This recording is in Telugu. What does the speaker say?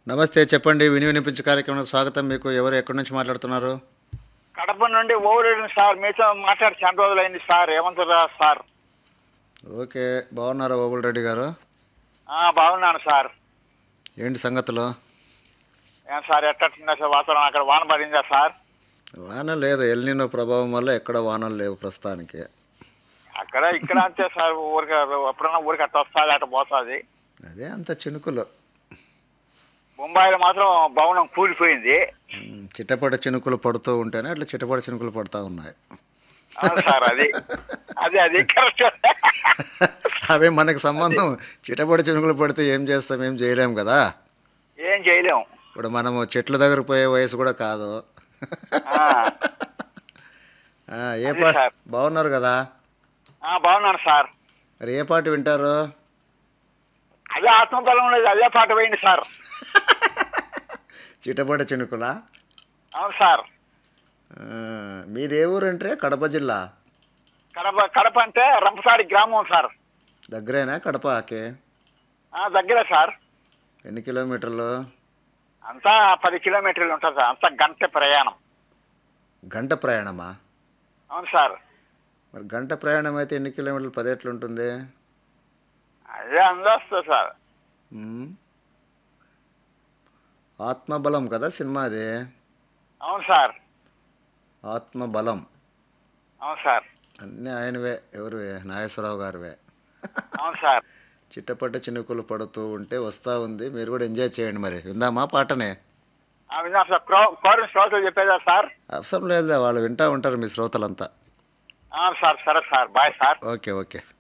నమస్తే చెప్పండి విని వినిపించే కార్యక్రమం స్వాగతం మీకు ఎవరు ఎక్కడి నుంచి మాట్లాడుతున్నారు కడప నుండి ఓవరేడు సార్ మీతో మాట్లాడి చాలా రోజులైంది సార్ ఏమంటారా సార్ ఓకే బాగున్నారా ఓబుల్ రెడ్డి గారు ఆ, బాగున్నాను సార్ ఏంటి సంగతులు ఏం సార్ ఎట్టుందా సార్ వాతావరణం అక్కడ వాన పడిందా సార్ వాన లేదు ఎల్నినో ప్రభావం వల్ల ఎక్కడ వానలు లేవు ప్రస్తుతానికి అక్కడ ఇక్కడ అంతే సార్ ఊరికి ఎప్పుడన్నా ఊరికి అట్ట వస్తుంది అట్ట పోతుంది అదే అంత చినుకులు ముంబైలో మాత్రం భవనం కూలిపోయింది ఉమ్, చిట్టపట చినుకులు పడుతూ ఉంటేనే అట్లా చిట్టపట చినుకులు పడుతూ ఉన్నాయి అవును సార్ అది అది అది కరెక్ట్ అవే మనకు సంబంధం చిట్టపట చినుకులు పడితే ఏం చేస్తాం ఏం చేయలేం కదా ఏం చేయలేం ఇప్పుడు మనము చెట్ల దగ్గర పోయే వయసు కూడా కాదు ఆ, ఆ, ఏ అది పాట సార్. బాగున్నారు కదా ఆ, బాగున్నాను సార్ మరి ఏ పాట వింటారు అదే ఆత్మబలం లేదు అదే పాట పోయింది సార్ చిట్టపట చినుకులా అవును సార్ ఆ, మీది ఏ ఊరు అంటే కడప జిల్లా కడప కడప అంటే రంపసాడి గ్రామం సార్ దగ్గరేనా కడపకి ఆ, దగ్గరే సార్ ఎన్ని కిలోమీటర్లు అంతా పది కిలోమీటర్లు ఉంటుంది సార్ అంతా గంట ప్రయాణం గంట ప్రయాణమా అవును సార్ మరి గంట ప్రయాణం అయితే ఎన్ని కిలోమీటర్లు పది ఎట్లు ఉంటుంది అదే అందొస్తుంది సార్ ఉమ్. ఆత్మబలం కదా సినిమా అది అవును సార్ ఆత్మబలం అవును సార్ అన్నీ ఆయనవే ఎవరివే నాగేశ్వరరావు గారివే అవును సార్ చిట్టపట్ట చినుకులు పడుతూ ఉంటే వస్తూ ఉంది మీరు కూడా ఎంజాయ్ చేయండి మరి విందామా పాటనే ఆ విన్నా సార్ క్రో కోరిన శ్రోతలు చెప్పేదా సార్ అవసరం లేదులే వాళ్ళు వింటూ ఉంటారు మీ శ్రోతలంతా అవును సార్ సరే sir bye sir okay okay